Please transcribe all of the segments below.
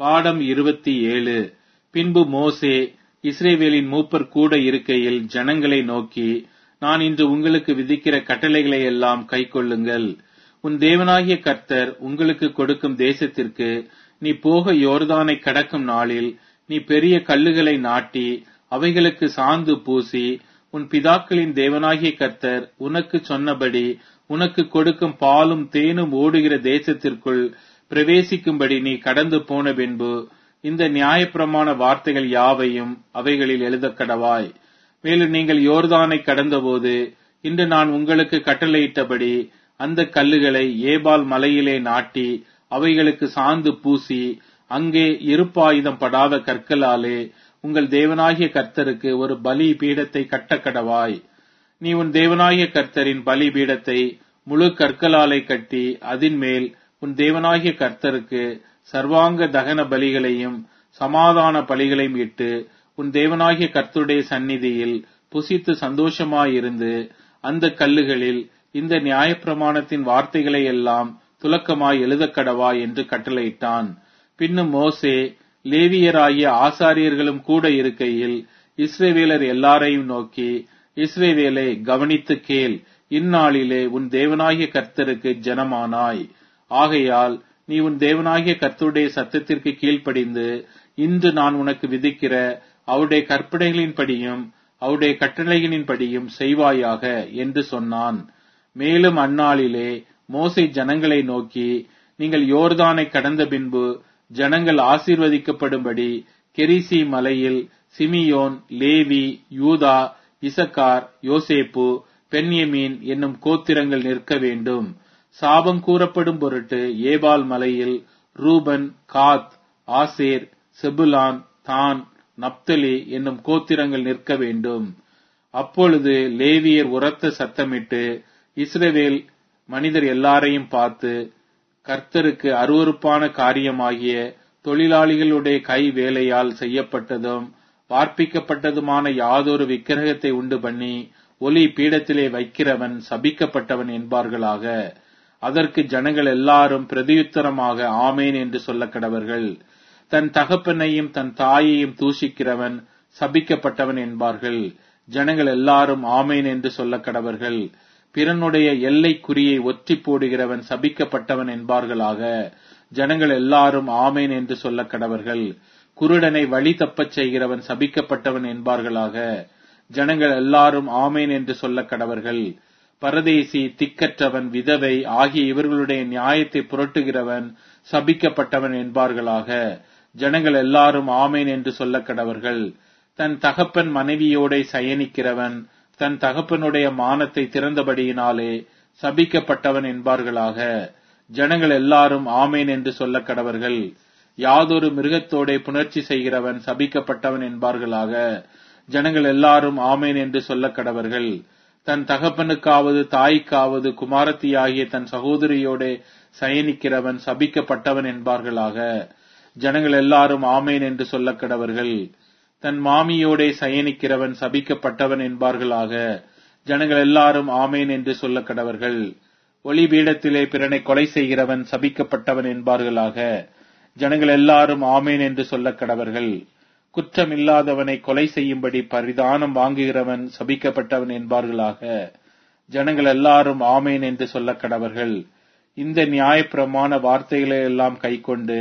பாடம் இருபத்தி ஏழு பின்பு மோசே இஸ்ரேவேலின் மூப்பர் கூட இருக்கையில் ஜனங்களை நோக்கி நான் இன்று உங்களுக்கு விதிக்கிற கட்டளைகளை எல்லாம் கைக்கொள்ளுங்கள் உன் தேவனாகிய கர்த்தர் உங்களுக்கு கொடுக்கும் தேசத்திற்கு நீ போக யோர்தானை கடக்கும் நாளில் நீ பெரிய கல்லுகளை நாட்டி அவைகளுக்கு சாந்து பூசி உன் பிதாக்களின் தேவனாகிய கர்த்தர் உனக்கு சொன்னபடி உனக்கு கொடுக்கும் பாலும் தேனும் ஓடுகிற தேசத்திற்குள் பிரவேசிக்கும்படி நீ கடந்து போன பின்பு இந்த நியாயப்பிரமாண வார்த்தைகள் யாவையும் அவைகளில் எழுதக் கடவாய் மேலும் நீங்கள் யோர்தானை கடந்தபோது இன்று நான் உங்களுக்கு கட்டளையிட்டபடி அந்த கல்லுகளை ஏபால் மலையிலே நாட்டி அவைகளுக்கு சாந்து பூசி அங்கே இருப்பாயுதம் படாத கற்களாலே உங்கள் தேவனாகிய கர்த்தருக்கு ஒரு பலி பீடத்தை கட்டக்கடவாய் நீ உன் தேவனாகிய கர்த்தரின் பலி பீடத்தை முழு கற்களாலே கட்டி அதின் மேல் உன் தேவனாகிய கர்த்தருக்கு சர்வாங்க தகன பலிகளையும் சமாதான பலிகளையும் இட்டு உன் தேவனாகிய கர்த்தருடைய சந்நிதியில் புசித்து சந்தோஷமாயிருந்து அந்த கல்லுகளில் இந்த நியாயப்பிரமாணத்தின் வார்த்தைகளை எல்லாம் துலக்கமாய் எழுதக்கடவா என்று கட்டளையிட்டான் பின்னும் மோசே லேவியராகிய ஆசாரியர்களும் கூட இருக்கையில் இஸ்ரேவேலர் எல்லாரையும் நோக்கி இஸ்ரேவேலை கவனித்து கேள் இந்நாளிலே உன் தேவனாகிய கர்த்தருக்கு ஜனமானாய் ஆகையால் நீ உன் தேவனாகிய கர்த்தருடைய சத்தத்திற்கு கீழ்ப்படிந்து இன்று நான் உனக்கு விதிக்கிற அவருடைய கற்பனைகளின்படியும் அவருடைய கட்டளைகளின்படியும் செய்வாயாக என்று சொன்னான் மேலும் அந்நாளிலே மோசை ஜனங்களை நோக்கி நீங்கள் யோர்தானை கடந்த பின்பு ஜனங்கள் ஆசீர்வதிக்கப்படும்படி கெரிசி மலையில் சிமியோன் லேவி யூதா இசக்கார் யோசேப்பு பென்யமீன் என்னும் கோத்திரங்கள் நிற்க வேண்டும் சாபம் கூறப்படும் பொருட்டு ஏபால் மலையில் ரூபன் காத் ஆசேர் செபுலான் தான் நப்தலி என்னும் கோத்திரங்கள் நிற்க வேண்டும் அப்பொழுது லேவியர் உரத்த சத்தமிட்டு இஸ்ரவேல் மனிதர் எல்லாரையும் பார்த்து கர்த்தருக்கு அருவறுப்பான காரியமாகிய தொழிலாளிகளுடைய கை வேலையால் செய்யப்பட்டதும் வார்ப்பிக்கப்பட்டதுமான யாதொரு விக்கிரகத்தை உண்டு பண்ணி ஒலி பீடத்திலே வைக்கிறவன் சபிக்கப்பட்டவன் என்பார்களாக அதற்கு ஜனங்கள் எல்லாரும் பிரதியுத்தரமாக ஆமேன் என்று சொல்ல கடவர்கள் தன் தகப்பனையும் தன் தாயையும் தூஷிக்கிறவன் சபிக்கப்பட்டவன் என்பார்கள் ஜனங்கள் எல்லாரும் ஆமேன் என்று சொல்ல கடவர்கள் பிறனுடைய எல்லை குறியை ஒற்றி போடுகிறவன் சபிக்கப்பட்டவன் என்பார்களாக ஜனங்கள் எல்லாரும் ஆமேன் என்று சொல்ல கடவர்கள் குருடனை வழி தப்பச் செய்கிறவன் சபிக்கப்பட்டவன் என்பார்களாக ஜனங்கள் எல்லாரும் ஆமேன் என்று சொல்ல கடவர்கள் பரதேசி திக்கற்றவன் விதவை ஆகிய இவர்களுடைய நியாயத்தை புரட்டுகிறவன் சபிக்கப்பட்டவன் என்பார்களாக ஜனங்கள் எல்லாரும் ஆமேன் என்று சொல்ல கடவர்கள் தன் தகப்பன் மனைவியோட சயனிக்கிறவன் தன் தகப்பனுடைய மானத்தை திறந்தபடியினாலே சபிக்கப்பட்டவன் என்பார்களாக ஜனங்கள் எல்லாரும் ஆமேன் என்று சொல்ல கடவர்கள் யாதொரு மிருகத்தோட புணர்ச்சி செய்கிறவன் சபிக்கப்பட்டவன் என்பார்களாக ஜனங்கள் எல்லாரும் ஆமேன் என்று சொல்ல கடவர்கள் தன் தகப்பனுக்காவது தாய்க்காவது குமாரத்தியாகிய தன் சகோதரியோட சயனிக்கிறவன் சபிக்கப்பட்டவன் என்பார்களாக ஜனங்கள் எல்லாரும் ஆமேன் என்று சொல்ல கடவர்கள் தன் மாமியோட சயனிக்கிறவன் சபிக்கப்பட்டவன் என்பார்களாக ஜனங்கள் எல்லாரும் ஆமேன் என்று சொல்ல கடவர்கள் ஒளிபீடத்திலே பிறனை கொலை செய்கிறவன் சபிக்கப்பட்டவன் என்பார்களாக ஜனங்கள் எல்லாரும் ஆமேன் என்று சொல்ல கடவர்கள் குற்றமில்லாதவனை கொலை செய்யும்படி பரிதானம் வாங்குகிறவன் சபிக்கப்பட்டவன் என்பார்களாக ஜனங்கள் எல்லாரும் ஆமேன் என்று சொல்ல கடவர்கள் இந்த நியாயப்பிரமாண வார்த்தைகளை எல்லாம் கைக்கொண்டு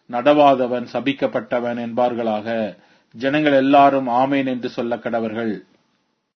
நடவாதவன் சபிக்கப்பட்டவன் என்பார்களாக ஜனங்கள் எல்லாரும் ஆமேன் என்று சொல்ல கடவர்கள்